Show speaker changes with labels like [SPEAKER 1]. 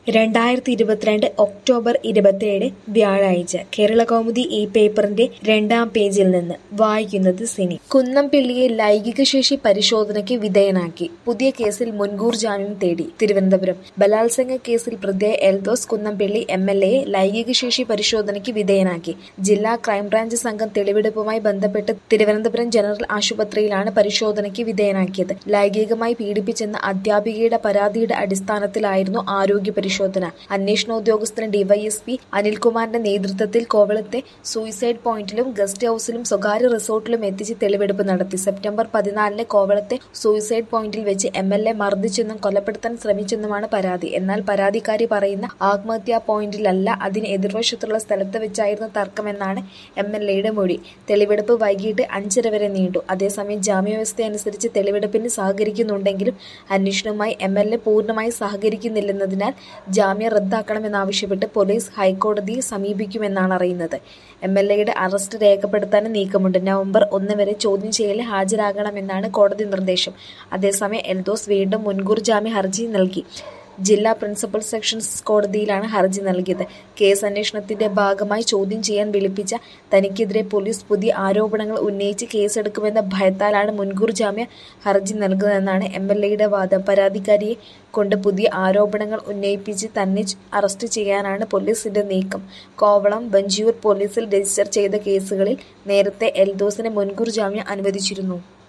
[SPEAKER 1] രണ്ടായിരത്തി ഇരുപത്തിരണ്ട് ഒക്ടോബർ ഇരുപത്തിയേഴ് വ്യാഴാഴ്ച കേരളകൗമുദി ഈ പേപ്പറിന്റെ രണ്ടാം പേജിൽ നിന്ന് വായിക്കുന്നത് സിനി കുന്നംപിള്ളിയെ ലൈംഗികശേഷി പരിശോധനയ്ക്ക് വിധേയനാക്കി പുതിയ കേസിൽ മുൻകൂർ ജാമ്യം തേടി തിരുവനന്തപുരം ബലാത്സംഗ കേസിൽ പ്രതിയായ എൽദോസ് കുന്നംപിള്ളി എം എൽ എയെ ലൈംഗികശേഷി പരിശോധനയ്ക്ക് വിധേയനാക്കി ജില്ലാ ക്രൈംബ്രാഞ്ച് സംഘം തെളിവെടുപ്പുമായി ബന്ധപ്പെട്ട് തിരുവനന്തപുരം ജനറൽ ആശുപത്രിയിലാണ് പരിശോധനയ്ക്ക് വിധേയനാക്കിയത് ലൈംഗികമായി പീഡിപ്പിച്ചെന്ന അധ്യാപികയുടെ പരാതിയുടെ അടിസ്ഥാനത്തിലായിരുന്നു ആരോഗ്യ പരിശോധന അന്വേഷണ ഉദ്യോഗസ്ഥന് ഡിവൈഎസ്പി അനിൽകുമാറിന്റെ നേതൃത്വത്തിൽ കോവളത്തെ സൂയിസൈഡ് പോയിന്റിലും ഗസ്റ്റ് ഹൌസിലും സ്വകാര്യ റിസോർട്ടിലും എത്തിച്ച് തെളിവെടുപ്പ് നടത്തി സെപ്റ്റംബർ പതിനാലിന് കോവളത്തെ സൂയിസൈഡ് പോയിന്റിൽ വെച്ച് എം എൽ എ മർദ്ദിച്ചെന്നും കൊലപ്പെടുത്താൻ ശ്രമിച്ചെന്നുമാണ് പരാതി എന്നാൽ പരാതിക്കാരി പറയുന്ന ആത്മഹത്യാ പോയിന്റിലല്ല അതിന് എതിർവശത്തുള്ള സ്ഥലത്ത് വെച്ചായിരുന്നു തർക്കമെന്നാണ് എം എൽ എയുടെ മൊഴി തെളിവെടുപ്പ് വൈകിട്ട് അഞ്ചര വരെ നീണ്ടു അതേസമയം ജാമ്യവ്യവസ്ഥ അനുസരിച്ച് തെളിവെടുപ്പിന് സഹകരിക്കുന്നുണ്ടെങ്കിലും അന്വേഷണവുമായി എം എൽ എ പൂർണ്ണമായി സഹകരിക്കുന്നില്ലെന്നതിനാൽ ജാമ്യം റദ്ദാക്കണമെന്നാവശ്യപ്പെട്ട് പോലീസ് ഹൈക്കോടതിയെ സമീപിക്കുമെന്നാണ് അറിയുന്നത് എം എൽ എയുടെ അറസ്റ്റ് രേഖപ്പെടുത്താനും നീക്കമുണ്ട് നവംബർ ഒന്ന് വരെ ചോദ്യം ചെയ്യലിൽ ഹാജരാകണമെന്നാണ് കോടതി നിർദ്ദേശം അതേസമയം എൽദോസ് വീണ്ടും മുൻകൂർ ജാമ്യ ഹർജി നൽകി ജില്ലാ പ്രിൻസിപ്പൽ സെഷൻസ് കോടതിയിലാണ് ഹർജി നൽകിയത് കേസ് അന്വേഷണത്തിന്റെ ഭാഗമായി ചോദ്യം ചെയ്യാൻ വിളിപ്പിച്ച തനിക്കെതിരെ പോലീസ് പുതിയ ആരോപണങ്ങൾ ഉന്നയിച്ച് കേസെടുക്കുമെന്ന ഭയത്താലാണ് മുൻകൂർ ജാമ്യ ഹർജി നൽകുന്നതെന്നാണ് എം എൽ എയുടെ വാദം പരാതിക്കാരിയെ കൊണ്ട് പുതിയ ആരോപണങ്ങൾ ഉന്നയിപ്പിച്ച് തന്നെ അറസ്റ്റ് ചെയ്യാനാണ് പോലീസിന്റെ നീക്കം കോവളം ബഞ്ചൂർ പോലീസിൽ രജിസ്റ്റർ ചെയ്ത കേസുകളിൽ നേരത്തെ എൽദോസിന് മുൻകൂർ ജാമ്യം അനുവദിച്ചിരുന്നു